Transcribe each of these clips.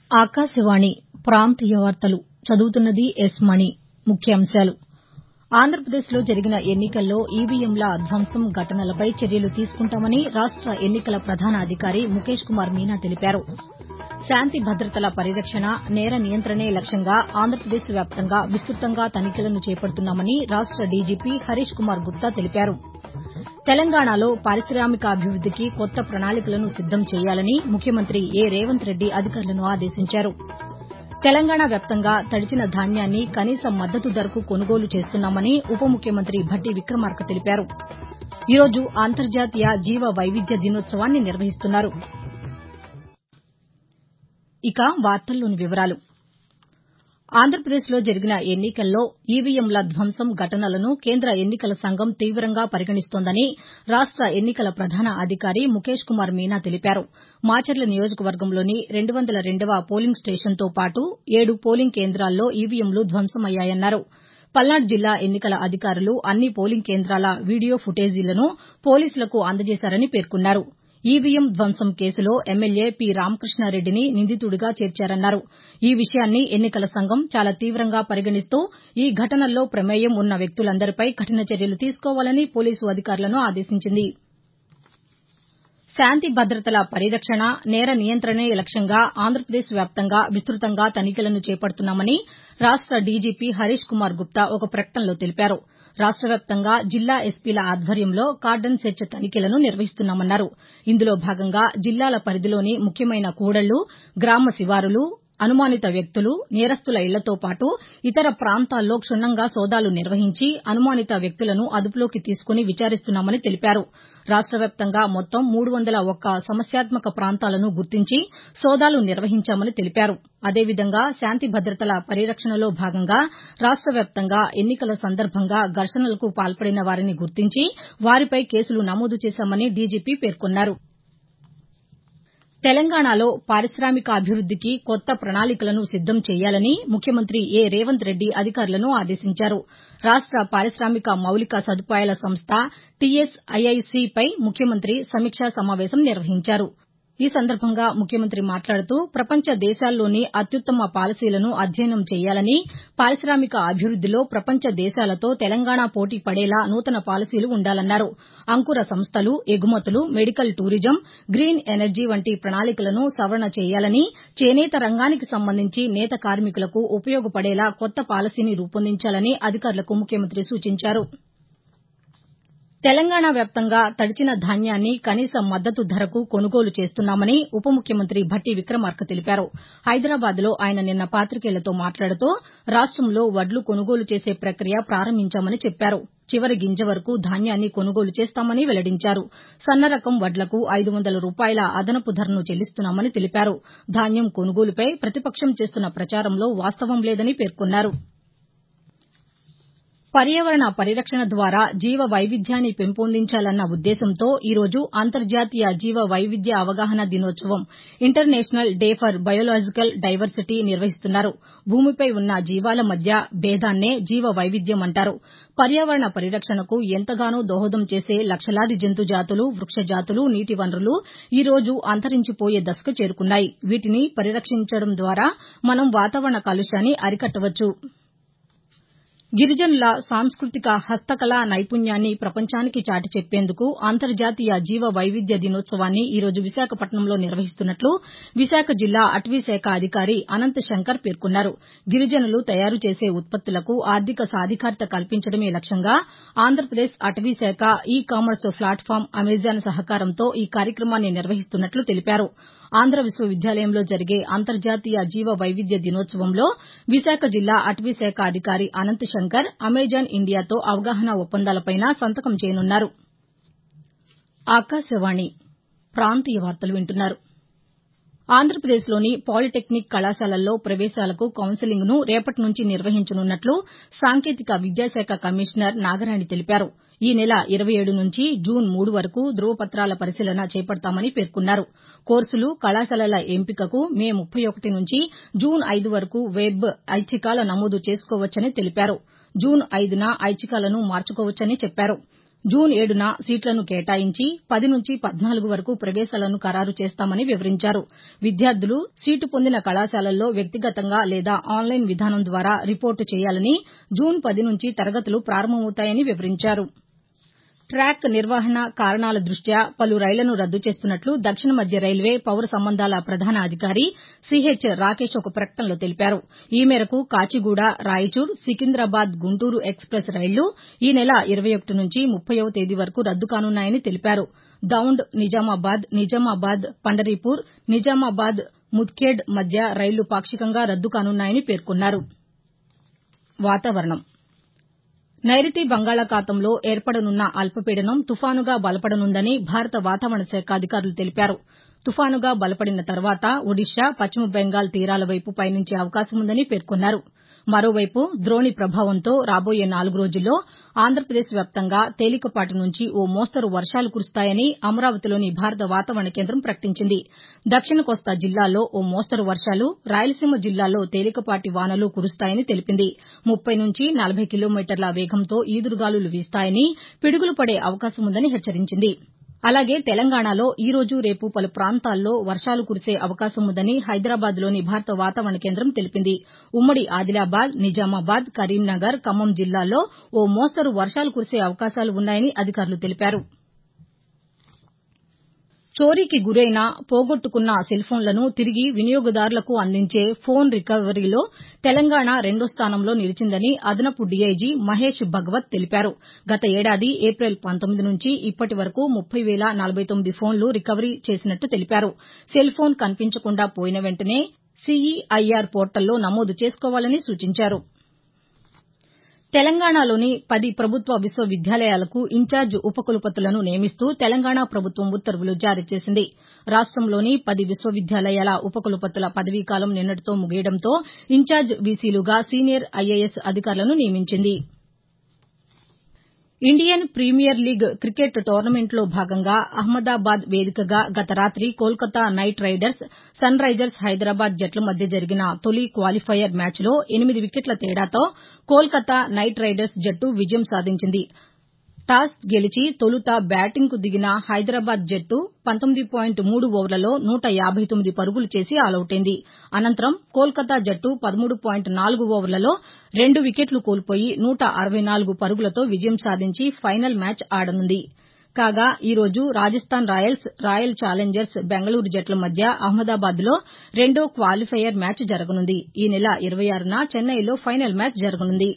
ఆకాశవాణి ప్రాంతీయ వార్తలు చదువుతున్నది ఎస్ మణి ముఖ్యాంశాలు ఆంధ్రప్రదేశ్లో జరిగిన ఎన్నికల్లో ఈవీఎంల ధ్వంసం ఘటనలపై చర్యలు తీసుకుంటామని రాష్ట ఎన్నికల ప్రధాన అధికారి ముఖేష్ కుమార్ మీనా తెలిపారు శాంతి భద్రతల పరిరక్షణ నేర నియంత్రణే లక్ష్యంగా ఆంధ్రప్రదేశ్ వ్యాప్తంగా విస్తృతంగా తనిఖీలను చేపడుతున్నామని రాష్ట డీజీపీ హరీష్ కుమార్ గుప్తా తెలిపారు తెలంగాణలో పారిశామికాభివృద్దికి కొత్త ప్రణాళికలను సిద్దం చేయాలని ముఖ్యమంత్రి ఏ రేవంత్ రెడ్డి అధికారులను ఆదేశించారు తెలంగాణ వ్యాప్తంగా తడిచిన ధాన్యాన్ని కనీస మద్దతు ధరకు కొనుగోలు చేస్తున్నామని ఉప ముఖ్యమంత్రి భట్టి విక్రమార్క తెలిపారు ఈ రోజు అంతర్జాతీయ జీవ వైవిధ్య దినోత్సవాన్ని నిర్వహిస్తున్నారు ఆంధ్రప్రదేశ్లో జరిగిన ఎన్నికల్లో ఈవీఎంల ధ్వంసం ఘటనలను కేంద్ర ఎన్నికల సంఘం తీవ్రంగా పరిగణిస్తోందని రాష్ట ఎన్నికల ప్రధాన అధికారి ముఖేష్ కుమార్ మీనా తెలిపారు మాచర్ల నియోజకవర్గంలోని రెండు వందల రెండవ పోలింగ్ స్టేషన్తో పాటు ఏడు పోలింగ్ కేంద్రాల్లో ఈవీఎంలు ధ్వంసమయ్యాయన్నారు పల్నాడు జిల్లా ఎన్నికల అధికారులు అన్ని పోలింగ్ కేంద్రాల వీడియో ఫుటేజీలను పోలీసులకు అందజేశారని పేర్కొన్నారు ఈవీఎం ధ్వంసం కేసులో ఎమ్మెల్యే పి రామకృష్ణారెడ్డిని నిందితుడిగా చేర్చారన్నారు ఈ విషయాన్ని ఎన్నికల సంఘం చాలా తీవ్రంగా పరిగణిస్తూ ఈ ఘటనల్లో ప్రమేయం ఉన్న వ్యక్తులందరిపై కఠిన చర్యలు తీసుకోవాలని పోలీసు అధికారులను ఆదేశించింది శాంతి భద్రతల పరిరక్షణ నేర నియంత్రణే లక్ష్యంగా ఆంధ్రప్రదేశ్ వ్యాప్తంగా విస్తృతంగా తనిఖీలను చేపడుతున్నామని రాష్ట డీజీపీ హరీష్ కుమార్ గుప్తా ఒక ప్రకటనలో తెలిపారు రాష్ట వ్యాప్తంగా జిల్లా ఎస్పీల ఆధ్వర్యంలో కార్డన్ సెర్చ్ తనిఖీలను నిర్వహిస్తున్నామన్నారు ఇందులో భాగంగా జిల్లాల పరిధిలోని ముఖ్యమైన కూడళ్లు గ్రామ శివారులు అనుమానిత వ్యక్తులు నేరస్తుల ఇళ్లతో పాటు ఇతర ప్రాంతాల్లో క్షుణ్ణంగా సోదాలు నిర్వహించి అనుమానిత వ్యక్తులను అదుపులోకి తీసుకుని విచారిస్తున్నామని తెలిపారు రాష్ట వ్యాప్తంగా మొత్తం మూడు వందల ఒక్క సమస్యాత్మక ప్రాంతాలను గుర్తించి సోదాలు నిర్వహించామని తెలిపారు అదేవిధంగా శాంతి భద్రతల పరిరక్షణలో భాగంగా రాష్ట వ్యాప్తంగా ఎన్నికల సందర్భంగా ఘర్షణలకు పాల్పడిన వారిని గుర్తించి వారిపై కేసులు నమోదు చేశామని డీజీపీ పేర్కొన్నారు తెలంగాణలో పారిశామికాభివృద్దికి కొత్త ప్రణాళికలను సిద్దం చేయాలని ముఖ్యమంత్రి ఏ రేవంత్ రెడ్డి అధికారులను ఆదేశించారు రాష్ట పారిశామిక మౌలిక సదుపాయాల సంస్థ టీఎస్ఐఐసిపై ముఖ్యమంత్రి సమీక్షా సమావేశం నిర్వహించారు ఈ సందర్భంగా ముఖ్యమంత్రి మాట్లాడుతూ ప్రపంచ దేశాల్లోని అత్యుత్తమ పాలసీలను అధ్యయనం చేయాలని పారిశామిక అభివృద్దిలో ప్రపంచ దేశాలతో తెలంగాణ పోటీ పడేలా నూతన పాలసీలు ఉండాలన్నారు అంకుర సంస్థలు ఎగుమతులు మెడికల్ టూరిజం గ్రీన్ ఎనర్జీ వంటి ప్రణాళికలను సవరణ చేయాలని చేనేత రంగానికి సంబంధించి నేత కార్మికులకు ఉపయోగపడేలా కొత్త పాలసీని రూపొందించాలని అధికారులకు ముఖ్యమంత్రి సూచించారు తెలంగాణ వ్యాప్తంగా తడిచిన ధాన్యాన్ని కనీస మద్దతు ధరకు కొనుగోలు చేస్తున్నామని ఉప ముఖ్యమంత్రి భట్టి విక్రమార్క తెలిపారు హైదరాబాద్లో ఆయన నిన్న పాతికేయులతో మాట్లాడుతూ రాష్టంలో వడ్లు కొనుగోలు చేసే ప్రక్రియ ప్రారంభించామని చెప్పారు చివరి గింజ వరకు ధాన్యాన్ని కొనుగోలు చేస్తామని వెల్లడించారు సన్నరకం వడ్లకు ఐదు వందల రూపాయల అదనపు ధరను చెల్లిస్తున్నామని తెలిపారు ధాన్యం కొనుగోలుపై ప్రతిపక్షం చేస్తున్న ప్రచారంలో వాస్తవం లేదని పేర్కొన్నారు పర్యావరణ పరిరక్షణ ద్వారా జీవ వైవిధ్యాన్ని పెంపొందించాలన్న ఉద్దేశంతో ఈ రోజు అంతర్జాతీయ జీవ వైవిధ్య అవగాహన దినోత్సవం international day for biological diversity నిర్వహిస్తున్నారు భూమిపై ఉన్న జీవాల మధ్య భేదాన్నే జీవ వైవిధ్యం అంటారు పర్యావరణ పరిరక్షణకు ఎంతగానో దోహదం చేసే లక్షలాది జంతు జాతులు వృక్ష జాతులు నీటి వనరులు ఈ రోజు అంతరించిపోయే దశకు చేరుకున్నాయి వీటిని పరిరక్షించడం ద్వారా మనం వాతావరణ కాలుష్యాన్ని అరికట్టవచ్చు గిరిజనుల సాంస్కృతిక హస్తకళ నైపుణ్యాన్ని ప్రపంచానికి చాటి చెప్పేందుకు అంతర్జాతీయ జీవ వైవిధ్య దినోత్సవాన్ని ఈ రోజు విశాఖపట్నంలో నిర్వహిస్తున్నట్లు విశాఖ జిల్లా అటవీశాఖ అధికారి అనంత్ శంకర్ పేర్కొన్నారు గిరిజనులు తయారు చేసే ఉత్పత్తులకు ఆర్థిక సాధికారత కల్పించడమే లక్ష్యంగా ఆంధ్రప్రదేశ్ అటవీశాఖ ఈ కామర్స్ ప్లాట్ఫాం అమెజాన్ సహకారంతో ఈ కార్యక్రమాన్ని నిర్వహిస్తున్నట్లు తెలిపారు ఆంధ్ర విశ్వవిద్యాలయంలో జరిగే అంతర్జాతీయ జీవ వైవిధ్య దినోత్సవంలో విశాఖ జిల్లా అటవీశాఖ అధికారి అనంత్ శంకర్ అమెజాన్ ఇండియాతో అవగాహన ఒప్పందాలపైన సంతకం చేయనున్నారు ఆంధ్రప్రదేశ్లోని పాలిటెక్నిక్ కళాశాలల్లో ప్రవేశాలకు కౌన్సెలింగ్ను రేపటి నుంచి నిర్వహించనున్నట్లు సాంకేతిక విద్యాశాఖ కమిషనర్ నాగరాణి తెలిపారు ఈ నెల ఇరవై ఏడు నుంచి జూన్ మూడు వరకు ధృవపత్రాల పరిశీలన చేపడతామని పేర్కొన్నారు కోర్సులు కళాశాలల ఎంపికకు మే ముప్పై ఒకటి నుంచి జూన్ ఐదు వరకు వెబ్ ఐచ్ఛికాల నమోదు చేసుకోవచ్చని తెలిపారు జూన్ ఐదున ఐచ్ఛికాలను మార్చుకోవచ్చని చెప్పారు జూన్ ఏడున సీట్లను కేటాయించి పది నుంచి పద్నాలుగు వరకు ప్రవేశాలను ఖరారు చేస్తామని వివరించారు విద్యార్థులు సీటు పొందిన కళాశాలల్లో వ్యక్తిగతంగా లేదా ఆన్లైన్ విధానం ద్వారా రిపోర్టు చేయాలని జూన్ పది నుంచి తరగతులు ప్రారంభమవుతాయని వివరించారు ట్రాక్ నిర్వహణ కారణాల దృష్ట్యా పలు రైళ్లను రద్దు చేస్తున్నట్లు దక్షిణ మధ్య రైల్వే పౌర సంబంధాల ప్రధాన అధికారి సిహెచ్ రాకేష్ ఒక ప్రకటనలో తెలిపారు ఈ మేరకు కాచిగూడ రాయచూర్ సికింద్రాబాద్ గుంటూరు ఎక్స్ప్రెస్ రైళ్లు ఈ నెల ఇరవై ఒకటి నుంచి ముప్పైవ తేదీ వరకు రద్దు కానున్నాయని తెలిపారు దౌండ్ నిజామాబాద్ నిజామాబాద్ పండరీపూర్ నిజామాబాద్ ముద్కేడ్ మధ్య రైళ్లు పాక్షికంగా రద్దు కానున్నాయని పేర్కొన్నారు వాతావరణం నైరుతి బంగాళాఖాతంలో ఏర్పడనున్న అల్పపీడనం తుఫానుగా బలపడనుందని భారత వాతావరణ శాఖ అధికారులు తెలిపారు తుఫానుగా బలపడిన తర్వాత ఒడిషా పశ్చిమ బెంగాల్ తీరాల వైపు పయనించే అవకాశముందని పేర్కొన్నారు మరోవైపు ద్రోణి ప్రభావంతో రాబోయే నాలుగు రోజుల్లో ఆంధ్రప్రదేశ్ వ్యాప్తంగా తేలికపాటి నుంచి ఓ మోస్తరు వర్షాలు కురుస్తాయని అమరావతిలోని భారత వాతావరణ కేంద్రం ప్రకటించింది దక్షిణ కోస్తా జిల్లాల్లో ఓ మోస్తరు వర్షాలు రాయలసీమ జిల్లాల్లో తేలికపాటి వానలు కురుస్తాయని తెలిపింది ముప్పై నుంచి నలభై కిలోమీటర్ల వేగంతో ఈదురుగాలులు వీస్తాయని పిడుగులు పడే అవకాశముందని హెచ్చరించింది అలాగే తెలంగాణలో ఈ రోజు రేపు పలు ప్రాంతాల్లో వర్షాలు కురిసే అవకాశముందని హైదరాబాద్లోని భారత వాతావరణ కేంద్రం తెలిపింది ఉమ్మడి ఆదిలాబాద్ నిజామాబాద్ కరీంనగర్ ఖమ్మం జిల్లాల్లో ఓ మోస్తరు వర్షాలు కురిసే అవకాశాలు ఉన్నాయని అధికారులు తెలిపారు చోరీకి గురైన పోగొట్టుకున్న సెల్ఫోన్లను తిరిగి వినియోగదారులకు అందించే ఫోన్ రికవరీలో తెలంగాణ రెండో స్థానంలో నిలిచిందని అదనపు డీఐజీ మహేష్ భగవత్ తెలిపారు గత ఏడాది ఏప్రిల్ పంతొమ్మిది నుంచి ఇప్పటి వరకు ముప్పై వేల నలభై తొమ్మిది ఫోన్లు రికవరీ చేసినట్టు తెలిపారు సెల్ఫోన్ కనిపించకుండా పోయిన వెంటనే సీఈఐఆర్ పోర్టల్లో నమోదు చేసుకోవాలని సూచించారు తెలంగాణలోని పది ప్రభుత్వ విశ్వవిద్యాలయాలకు ఇన్ఛార్జ్ ఉపకులపతులను నియమిస్తూ తెలంగాణ ప్రభుత్వం ఉత్తర్వులు జారీ చేసింది రాష్టంలోని పది విశ్వవిద్యాలయాల ఉపకులపతుల పదవీకాలం నిన్నటితో ముగియడంతో ఇన్ఛార్జ్ వీసీలుగా సీనియర్ ఐఏఎస్ అధికారులను నియమించింది ఇండియన్ ప్రీమియర్ లీగ్ క్రికెట్ టోర్నమెంట్లో భాగంగా అహ్మదాబాద్ వేదికగా గత రాతి Kolkata Knight Riders Sunrisers Hyderabad జట్ల మధ్య జరిగిన తొలి క్వాలిఫైయర్ మ్యాచ్లో ఎనిమిది వికెట్ల తేడాతో కోల్కతా నైట్ రైడర్స్ జట్టు విజయం సాధించింది టాస్ గెలిచి తొలుత బ్యాటింగ్కు దిగిన హైదరాబాద్ జట్టు పంతొమ్మిది పాయింట్ మూడు ఓవర్లలో నూట యాబై తొమ్మిది పరుగులు చేసి ఆలౌటైంది అనంతరం కోల్కతా జట్టు పదమూడు పాయింట్ నాలుగు ఓవర్లలో రెండు వికెట్లు కోల్పోయి నూట అరవై నాలుగు పరుగులతో విజయం సాధించి ఫైనల్ మ్యాచ్ ఆడనుంది కాగా ఈ రోజు Rajasthan Royals Royal Challengers Bengaluru జట్ల మధ్య అహ్మదాబాద్లో రెండో క్వాలిఫైయర్ మ్యాచ్ జరగనుంది ఈ నెల ఇరవై ఆరున చెన్నైలో ఫైనల్ మ్యాచ్ జరగనుంది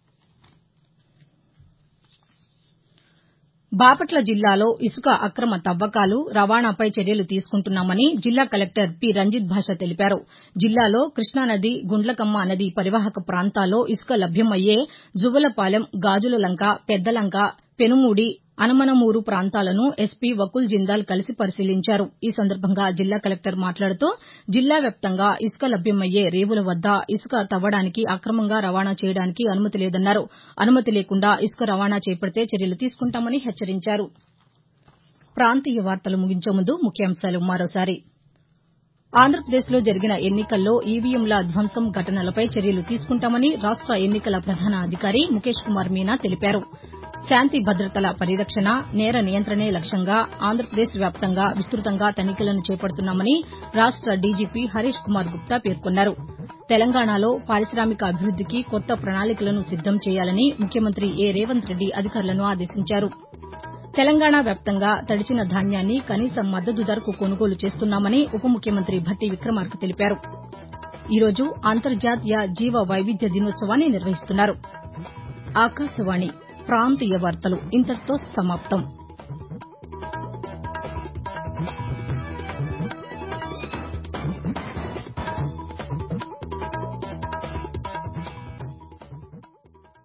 బాపట్ల జిల్లాలో ఇసుక అక్రమ తవ్వకాలు రవాణాపై చర్యలు తీసుకుంటున్నామని జిల్లా కలెక్టర్ పి రంజిత్ భాష తెలిపారు జిల్లాలో కృష్ణానది గుండ్లకమ్మ నది పరివాహక ప్రాంతాల్లో ఇసుక లభ్యమయ్యే జువ్వలపాలెం గాజులలంక పెద్దలంక పెనుమూడి అనమనమూరు ప్రాంతాలను ఎస్పీ వకుల్ జిందాల్ కలిసి పరిశీలించారు ఈ సందర్భంగా జిల్లా కలెక్టర్ మాట్లాడుతూ జిల్లా వ్యాప్తంగా ఇసుక లభ్యమయ్యే రేవుల వద్ద ఇసుక తవ్వడానికి అక్రమంగా రవాణా చేయడానికి అనుమతి లేదన్నారు అనుమతి లేకుండా ఇసుక రవాణా చేపడితే చర్యలు తీసుకుంటామని హెచ్చరించారు ప్రాంతీయ వార్తలు ముగించే ముందు ముఖ్యాంశాలు మరోసారి ఆంధ్రప్రదేశ్లో జరిగిన ఎన్నికల్లో ఈవీఎంల ధ్వంసం ఘటనలపై చర్యలు తీసుకుంటామని రాష్ట ఎన్నికల ప్రధాన అధికారి ముఖేష్ కుమార్ మీనా తెలిపారు శాంతి భద్రతల పరిరక్షణ నేర నియంత్రణే లక్ష్యంగా ఆంధ్రప్రదేశ్ వ్యాప్తంగా విస్తృతంగా తనిఖీలను చేపడుతున్నామని రాష్ట డీజీపీ హరీష్ కుమార్ గుప్తా పేర్కొన్నారు తెలంగాణలో పారిశామిక అభివృద్దికి కొత్త ప్రణాళికలను సిద్దం చేయాలని ముఖ్యమంత్రి ఏ రేవంత్ రెడ్డి అధికారులను ఆదేశించారు తెలంగాణ వ్యాప్తంగా తడిచిన ధాన్యాన్ని కనీస మద్దతు ధరకు కొనుగోలు చేస్తున్నామని ఉప ముఖ్యమంత్రి భట్టి విక్రమార్క తెలిపారు ఈరోజు అంతర్జాతీయ జీవ వైవిధ్య దినోత్సవాన్ని నిర్వహిస్తున్నారు ఆకాశవాణి ప్రాంతీయ వార్తలు ఇంతటితో సమాప్తం